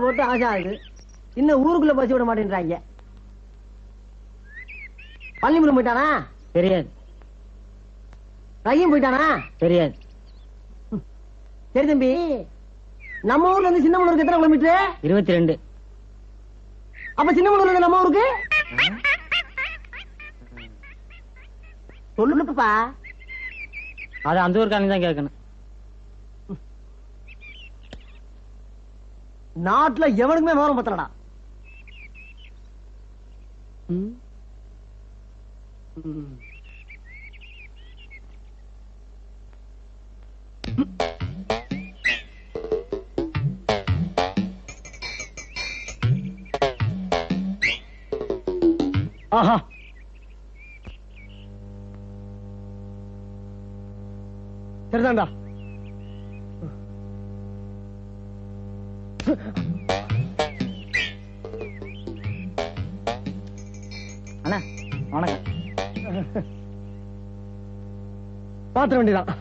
போட்டு ஆசை ஆகுது இன்னும் ஊருக்குள்ள பசி விட மாட்டேன்றாங்க பள்ளிமுறை போயிட்டானா தெரியாது ரஹீம் போயிட்டானா தெரியாது சரி தம்பி நம்ம ஊர்ல இருந்து சின்னமனூருக்கு எத்தனை கிலோமீட்டர் இருபத்தி ரெண்டு அப்ப சின்னமனூர்ல இருந்து நம்ம ஊருக்கு சொல்லுப்பா அது அந்த ஊருக்காரங்க தான் கேட்கணும் நாட்டுல எவனுக்குமே விவரம் பத்தலடா ம். ம். ஆஹா சரிதான்டா அண்ணா வணக்கம் பாத்திர வேண்டியதான்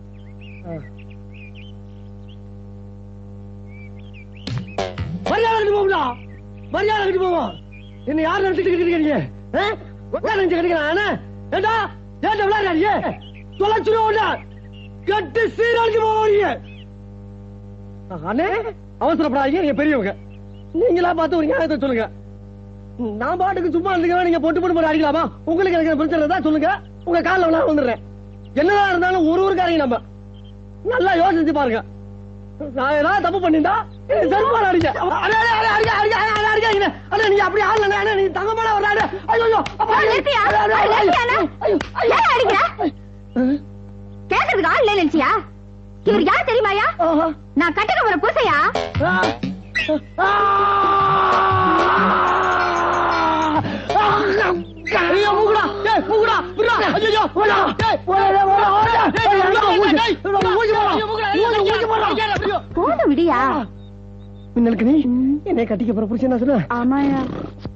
மரியாதை கட்டி போகும்டா மரியாதை கட்டி போவோம் என்ன யார் நினைச்சிட்டு இருக்கீங்க ஆ? யார் நினைச்சு கிடைக்கிறான் ஏண்டா ஏண்டா விளையாடுறீங்க தொலைச்சுருவோம்ல கட்டு சீரழிச்சு போவீங்க அண்ணே அவசரப்படாதீங்க நீங்க பெரியவங்க நீங்களா பார்த்து ஒரு நியாயத்தை சொல்லுங்க நான் பாட்டுக்கு சும்மா இருந்துக்க நீங்க பொட்டு பொட்டு போட்டு அடிக்கலாமா உங்களுக்கு எனக்கு பிரச்சனை இருந்தா சொல்லுங்க உங்க காலில் விழா வந்துடுறேன் என்னதான் இருந்தாலும் ஒரு ஊருக்காரங்க நம்ம நல்லா யோசிச்சு பாருங்க நான் ஏதாவது தப்பு பண்ணிட்டா செருப்பால அடிக்க அடே, அடே, அடே, அடிக்க, அடிக்க, அடே, அடே, அடிக்காதீங்க. அடே, நீங்க அப்படி ஆளல அண்ணே, நீங்க தங்கமான ஒரு ஆளு. ஐயோ, ஐயோ, அப்பா, ஐயோ, நிறுத்தியா? அடே, அடே, அடே, நிறுத்தியாண்ணா? ஐயோ, ஐயோ. ஏன் அடிக்கிற? ஐயோ. கேக்குறதுக்கு ஆள் இல்ல நினைச்சியா இவர் யார் தெரியுமாயா ஆஹா. நான் கட்டுற ஒரு பூசையா ஆ. ஆ. ஐயோ, மூக்குடா. ஏய், மூக்குடா. விட்றா. ஐயையோ, ஓடா. ஏய், ஓடா, ஓடா, ஓடா. ஏய், எங்க ஊசி? ஊசி போடுறா. ஊசி, ஊசி போடுறா. போதும் விடியா மின்னலுக்கு நீ என்னை கட்டிக்க போற புருஷன் என்ன சொல்ல ஆமாயா